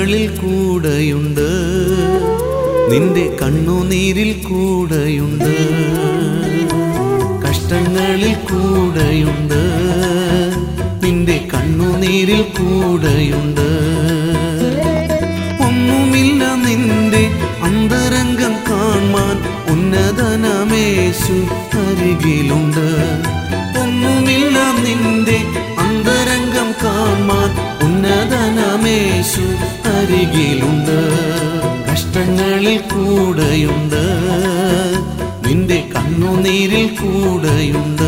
കഷ്ടങ്ങളിൽ കൂടെയുണ്ട് നിന്റെ കണ്ണുനീരിൽ കൂടെയുണ്ട് കഷ്ടങ്ങളിൽ കൂടെയുണ്ട് നിന്റെ കണ്ണുനീരിൽ കൂടെയുണ്ട് ഒന്നുമില്ല നിന്റെ അന്തരംഗം കാണാൻ ഉന്നതനമേശു അരികിലുണ്ട് ഒന്നുമില്ല നിന്റെ അന്തരംഗം കാണാൻ ഉന്നതനമേശു അരികിലുണ്ട് കഷ്ടങ്ങളിൽ കൂടെയുണ്ട് നിന്റെ കണ്ണുനീരിൽ കൂടെയുണ്ട്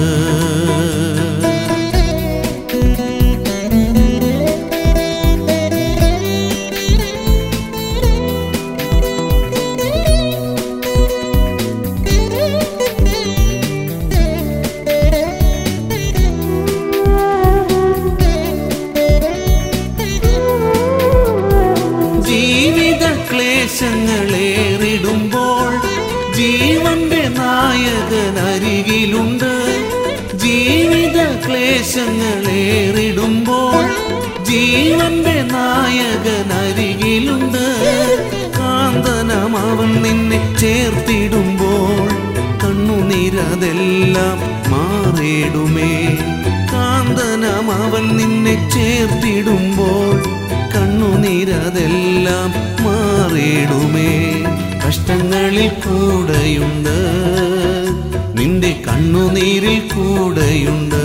ജീവിത ക്ലേശങ്ങളേറിടുമ്പോൾ ജീവന്റെ നായകൻ അരികിലുണ്ട് ജീവിത ക്ലേശങ്ങളേറിടുമ്പോൾ ജീവന്റെ നായകൻ അരികിലുണ്ട് കാന്തനം അവൻ നിന്നെ ചേർത്തിടുമ്പോൾ കണ്ണുനീരതെല്ലാം മാറിടുമേ കാന്തനം അവൻ നിന്നെ ചേർത്തിടുമ്പോൾ കണ്ണുനീരതെല്ലാം മാറിടുമേ കഷ്ടങ്ങളിൽ കൂടെയുണ്ട് നിന്റെ കണ്ണുനീരിൽ കൂടെയുണ്ട്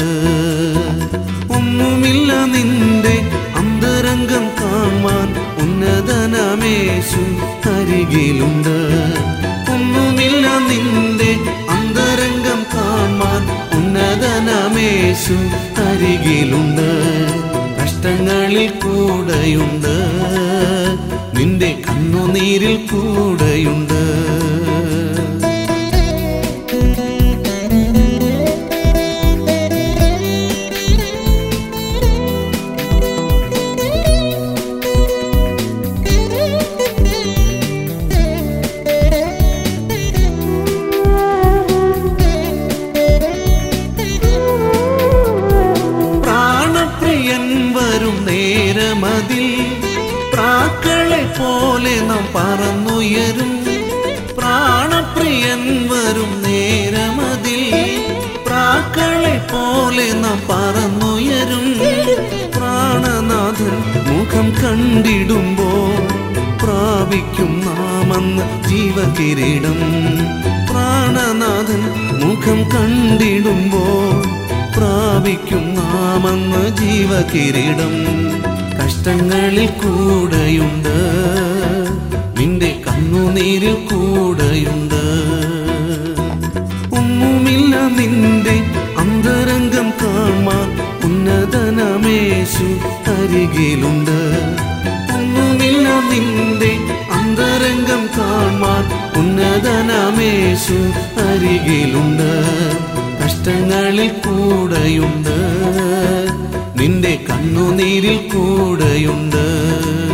ഒന്നുമില്ല നിന്റെ അന്തരംഗം കാണാൻ ഉന്നതനമേശു അരികിലുണ്ട് ഒന്നുമില്ല നിന്റെ അന്തരംഗം കാണാൻ ഉന്നതനമേശു അരികിലുണ്ട് കഷ്ടങ്ങളിൽ കൂടെയുണ്ട് നിന്റെ കണ്ണുനീരിൽ കൂടെയുണ്ട് പ്രാണപ്രിയൻ വരും നേരമതിൽ പ്രാക്കളെ പോലെ നാം പറന്നുയരും പ്രാണപ്രിയൻ വരും നേരമതിൽ പ്രാക്കളെ പോലെ നാം പറന്നുയരും പ്രാണനാഥൻ മുഖം കണ്ടിടുമ്പോൾ പ്രാപിക്കും നാമെന്ന് ജീവകിരീടം പ്രാണനാഥൻ മുഖം കണ്ടിടുമ്പോൾ പ്രാപിക്കും നാമെന്ന് ജീവകിരീടം കഷ്ടങ്ങളിൽ കൂടെയുണ്ട് നിന്റെ കണ്ണുനീരിൽ കൂടെയുണ്ട് ഒന്നുമില്ല നിന്റെ അന്തരംഗം കാണാൻ ഉന്നതനമേശു അരികിലുണ്ട് ഒന്നുമില്ല നിന്റെ അന്തരംഗം കാണാൻ ഉന്നതനമേശു അരികിലുണ്ട് കഷ്ടങ്ങളിൽ കൂടെയുണ്ട് നിന്റെ കണ്ണുനീരിൽ കൂടെയുണ്ട്